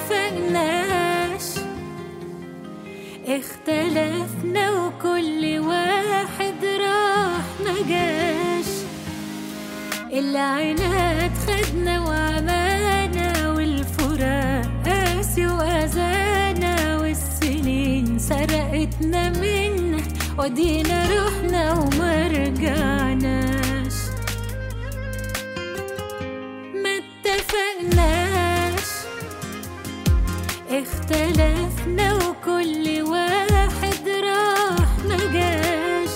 اتفقناش اختلفنا وكل واحد راح مجاش العناد خدنا وعمانا والفراق قاسي وأذانا والسنين سرقتنا منه ودينا رحنا وما رجعناش ما اتفقناش اختلفنا وكل واحد راح مجاش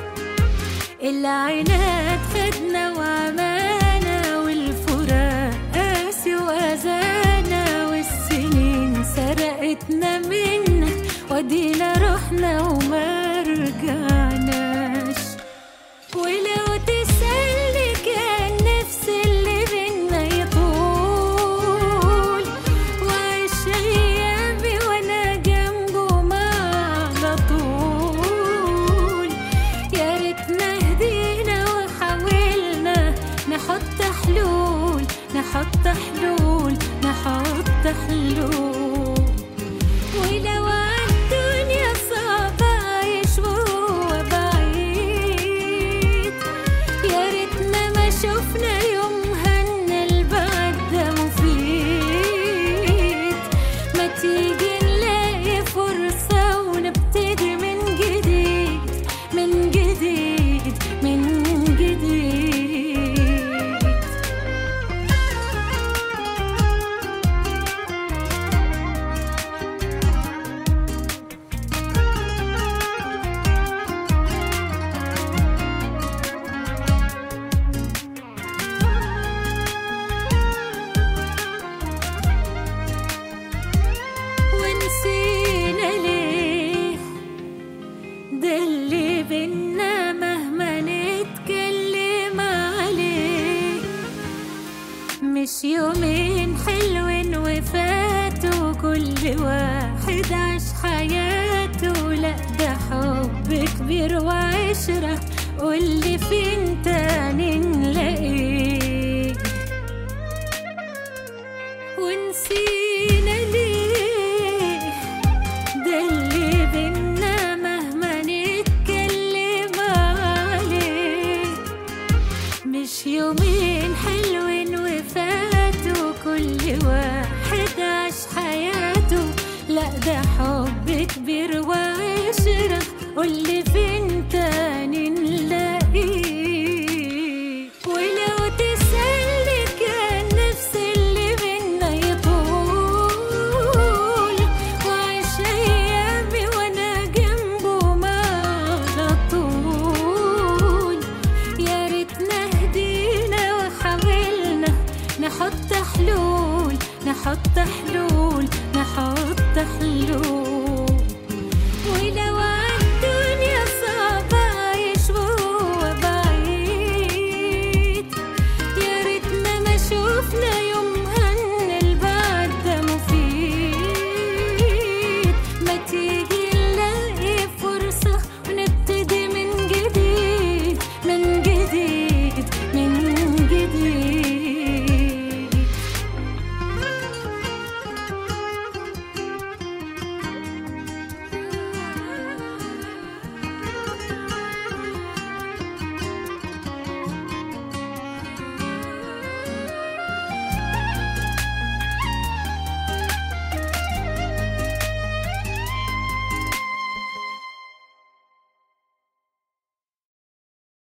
العناد خدنا وعمانا والفراق قاسي وأذانا والسنين سرقتنا منه ودينا رحنا وما رجعناش ولو تسألني كان نفسي اللي بينا يطول وعيش أيامي وأنا جنبه ما على طول يا ريتنا هدينا وحاولنا نحط حلول نحط حلول نحط حلول ولو عالدنيا صعب أعيش وهو بعيد يا ريتنا ما شفنا يومها إن البعد ده مفيد ما تيجي نلاقي فرصة ونبتدي من جديد من جديد من جديد ونسينا ليه ده اللي بينا مهما نتكلم عليه مش يومين حلوين وفاتوا كل واحد عاش حياته لا ده حب كبير وعشرة قولي فين تاني نلاقيه ونسينا ليه ده اللي بينا مهما نتكلم عليه مش يومين حلوين وفاتوا كل واحد عاش حياته لا ده حب كبير وعشرة قولي فين تاني نلاقيه ولو تسألني كان نفسي اللي بينا يطول وعيش أيامي وأنا جنبه ما على طول يا ريتنا هدينا وحاولنا نحط حلول نحط حلول نحط حلول